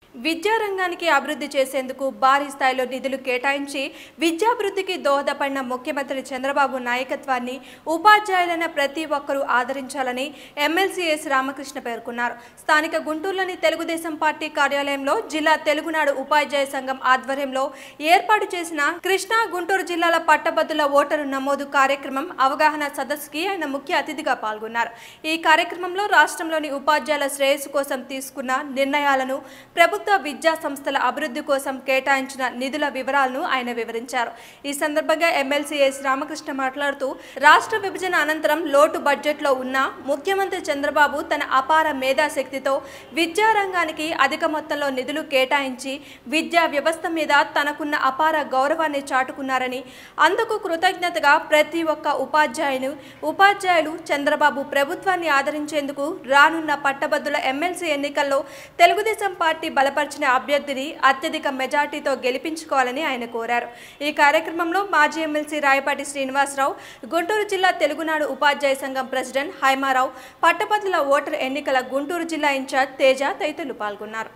విద్యారంగానికి అభివృద్ధి చేసేందుకు భారీ స్థాయిలో నిధులు కేటాయించి విద్యాభివృద్ధికి దోహదపడిన ముఖ్యమంత్రి చంద్రబాబు నాయకత్వాన్ని ఉపాధ్యాయులైన ప్రతి ఒక్కరూ ఆదరించాలని ఎమ్మెల్సీ ఎస్ రామకృష్ణ పేర్కొన్నారు స్థానిక గుంటూరులోని తెలుగుదేశం పార్టీ కార్యాలయంలో జిల్లా తెలుగునాడు ఉపాధ్యాయ సంఘం ఆధ్వర్యంలో ఏర్పాటు చేసిన కృష్ణా గుంటూరు జిల్లాల పట్టభద్రుల ఓటరు నమోదు కార్యక్రమం అవగాహన సదస్సుకి ఆయన ముఖ్య అతిథిగా పాల్గొన్నారు ఈ కార్యక్రమంలో రాష్ట్రంలోని ఉపాధ్యాయుల శ్రేయస్సు కోసం తీసుకున్న నిర్ణయాలను ప్రభుత్వ విద్యా సంస్థల అభివృద్ధి కోసం కేటాయించిన నిధుల వివరాలను ఆయన వివరించారు ఈ సందర్భంగా ఎమ్మెల్సీ ఎస్ రామకృష్ణ మాట్లాడుతూ రాష్ట్ర విభజన అనంతరం లోటు బడ్జెట్లో ఉన్న ముఖ్యమంత్రి చంద్రబాబు తన అపార మేధాశక్తితో విద్యారంగానికి అధిక మొత్తంలో నిధులు కేటాయించి విద్యా వ్యవస్థ మీద తనకున్న అపార గౌరవాన్ని చాటుకున్నారని అందుకు కృతజ్ఞతగా ప్రతి ఒక్క ఉపాధ్యాయులు ఉపాధ్యాయులు చంద్రబాబు ప్రభుత్వాన్ని ఆదరించేందుకు రానున్న పట్టభద్రుల ఎమ్మెల్సీ ఎన్నికల్లో తెలుగుదేశం పార్టీ బలపరిచిన అభ్యర్థిని అత్యధిక మెజార్టీతో గెలిపించుకోవాలని ఆయన కోరారు ఈ కార్యక్రమంలో మాజీ ఎమ్మెల్సీ రాయపాటి శ్రీనివాసరావు గుంటూరు జిల్లా తెలుగునాడు ఉపాధ్యాయ సంఘం ప్రెసిడెంట్ హైమారావు పట్టభద్రుల ఓటర్ ఎన్నికల గుంటూరు జిల్లా ఇన్ఛార్జ్ తేజ తదితరులు పాల్గొన్నారు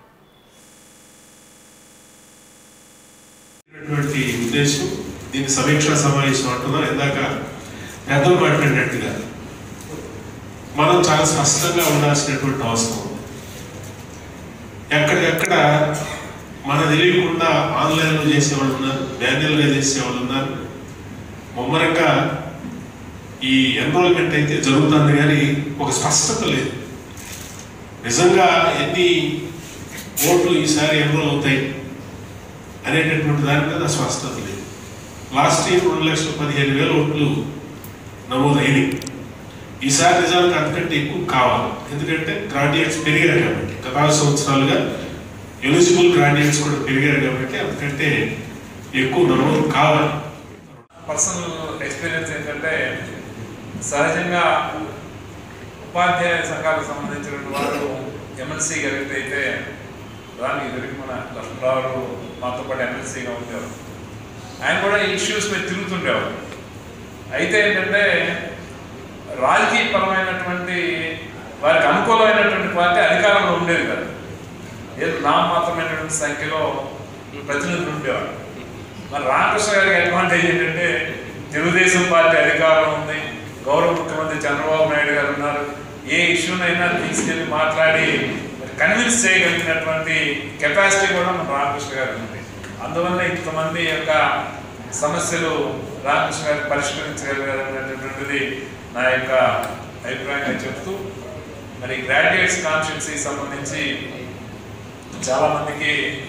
ఉన్నటువంటి ఉద్దేశం దీన్ని సమీక్షా సమావేశం అంటున్నాం ఇందాక పెద్దలు మాట్లాడినట్టుగా మనం చాలా స్పష్టంగా ఉండాల్సినటువంటి అవసరం ఉంది. ఎక్కడికెక్కడ మన తెలియకుండా ఆన్లైన్లో చేసేవాళ్ళు ఉన్నారు మాన్యువల్గా చేసేవాళ్ళు ఉన్నారు ముమ్మరంగా ఈ ఎన్రోల్మెంట్ అయితే జరుగుతుంది కానీ ఒక స్పష్టత లేదు నిజంగా ఎన్ని ఓట్లు ఈసారి ఎన్రోల్ అవుతాయి అనేటటువంటి దాని మీద స్పష్టత లేదు లాస్ట్ ఇయర్ రెండు లక్షల పదిహేను వేల ఓట్లు నమోదైనవి ఈసారి నిజానికి అంతకంటే ఎక్కువ కావాలి ఎందుకంటే గ్రాడ్యుయేట్స్ పెరిగారు కాబట్టి గత ఆరు సంవత్సరాలుగా ఎలిజిబుల్ గ్రాడ్యుయేట్స్ కూడా పెరిగారు కాబట్టి అంతకంటే ఎక్కువ నమోదు కావాలి పర్సనల్ ఎక్స్పీరియన్స్ ఏంటంటే సహజంగా ఉపాధ్యాయ సంఘాలకు సంబంధించిన వారు ఎమ్మెల్సీ గెలిపితే అయితే దానికి దొరికి మన లక్ష్మణరావు మాతో పాటు ఎమ్మెల్సీగా ఉండేవారు ఆయన కూడా ఈ ఇష్యూస్ మీద తిరుగుతుండేవారు అయితే ఏంటంటే రాజకీయ పరమైనటువంటి వారికి అనుకూలమైనటువంటి పార్టీ అధికారంలో ఉండేది కాదు ఏదో నామమాత్రమైనటువంటి సంఖ్యలో ప్రతినిధులు ఉండేవారు మరి రామకృష్ణ గారికి అడ్వాంటేజ్ ఏంటంటే తెలుగుదేశం పార్టీ అధికారం ఉంది గౌరవ ముఖ్యమంత్రి చంద్రబాబు నాయుడు గారు ఉన్నారు ఏ ఇష్యూనైనా తీసుకెళ్ళి మాట్లాడి కన్విన్స్ చేయగలిగినటువంటి కెపాసిటీ కూడా మన రామకృష్ణ గారికి ఉంది అందువల్ల ఇంతమంది యొక్క సమస్యలు రామకృష్ణ గారు పరిష్కరించగలిగారనేటటువంటిది నా యొక్క అభిప్రాయంగా చెప్తూ మరి గ్రాడ్యుయేట్స్ కాన్స్టిట్యున్సీ సంబంధించి చాలా మందికి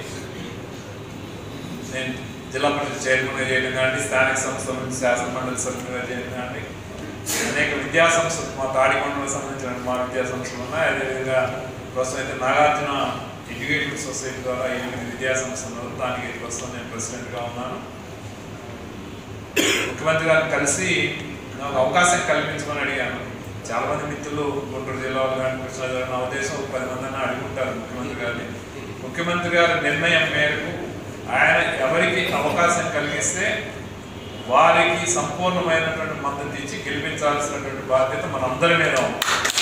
నేను జిల్లా పరిషత్ చైర్మన్గా చేయడం కానీ స్థానిక సంస్థల నుంచి శాసన మండలి సభ్యులుగా చేయడం కానీ అనేక విద్యా సంస్థలు మా తాడికొండలకు సంబంధించిన మా విద్యా సంస్థలు ఉన్నాయి అదేవిధంగా ప్రస్తుతం అయితే నాగార్జున ఎడ్యుకేషన్ సొసైటీ ద్వారా ఎనిమిది విద్యా సంస్థలు ఉన్నాయి. దానికి ప్రస్తుతం నేను ప్రెసిడెంట్గా ఉన్నాను ముఖ్యమంత్రి గారిని కలిసి నాకు అవకాశం కల్పించమని అడిగాను చాలా మంది మిత్రులు గుంటూరు జిల్లాలో కానీ కృష్ణా జిల్లా నా ఉద్దేశం ఒక పది మంది అడుగుంటారు ముఖ్యమంత్రి గారిని ముఖ్యమంత్రి గారి నిర్ణయం మేరకు ఆయన ఎవరికి అవకాశం కలిగిస్తే వారికి సంపూర్ణమైనటువంటి మద్దతు ఇచ్చి గెలిపించాల్సినటువంటి బాధ్యత మనందరి మీద ఉంది